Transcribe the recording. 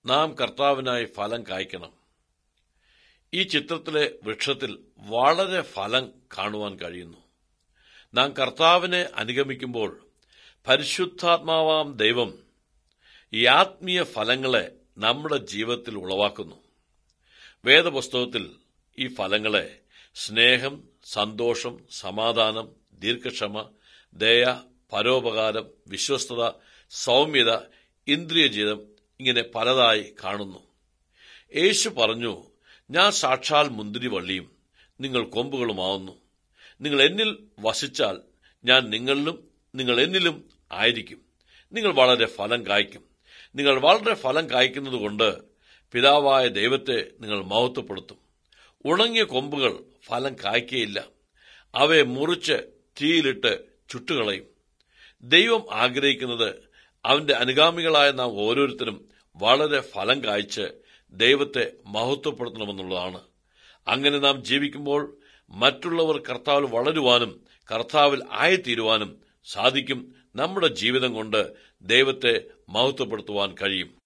നാം കർത്താവിനായി ഫലം കായ്ക്കണം ഈ ചിത്രത്തിലെ വൃക്ഷത്തിൽ വളരെ ഫലം കാണുവാൻ കഴിയുന്നു നാം കർത്താവിനെ അനുഗമിക്കുമ്പോൾ പരിശുദ്ധാത്മാവാം ദൈവം ഈ ആത്മീയ ഫലങ്ങളെ നമ്മുടെ ജീവിതത്തിൽ ഉളവാക്കുന്നു വേദപുസ്തകത്തിൽ ഈ ഫലങ്ങളെ സ്നേഹം സന്തോഷം സമാധാനം ദീർഘക്ഷമ ദയ പരോപകാരം വിശ്വസ്തത സൗമ്യത ഇന്ദ്രിയജിതം ഇങ്ങനെ പലതായി കാണുന്നു യേശു പറഞ്ഞു ഞാൻ സാക്ഷാൽ മുന്തിരിവള്ളിയും നിങ്ങൾ കൊമ്പുകളുമാവുന്നു നിങ്ങൾ എന്നിൽ വസിച്ചാൽ ഞാൻ നിങ്ങളിലും നിങ്ങൾ എന്നിലും ആയിരിക്കും നിങ്ങൾ വളരെ ഫലം കായ്ക്കും നിങ്ങൾ വളരെ ഫലം കായ്ക്കുന്നതുകൊണ്ട് പിതാവായ ദൈവത്തെ നിങ്ങൾ മഹത്വപ്പെടുത്തും ഉണങ്ങിയ കൊമ്പുകൾ ഫലം കായ്ക്കയില്ല അവയെ മുറിച്ച് തീയിലിട്ട് ചുട്ടുകളയും ദൈവം ആഗ്രഹിക്കുന്നത് അവന്റെ അനുഗാമികളായ നാം ഓരോരുത്തരും വളരെ ഫലം കായ്ച്ച് ദൈവത്തെ മഹത്വപ്പെടുത്തണമെന്നുള്ളതാണ് അങ്ങനെ നാം ജീവിക്കുമ്പോൾ മറ്റുള്ളവർ കർത്താവിൽ വളരുവാനും കർത്താവിൽ ആയിത്തീരുവാനും സാധിക്കും നമ്മുടെ ജീവിതം കൊണ്ട് ദൈവത്തെ മഹത്വപ്പെടുത്തുവാൻ കഴിയും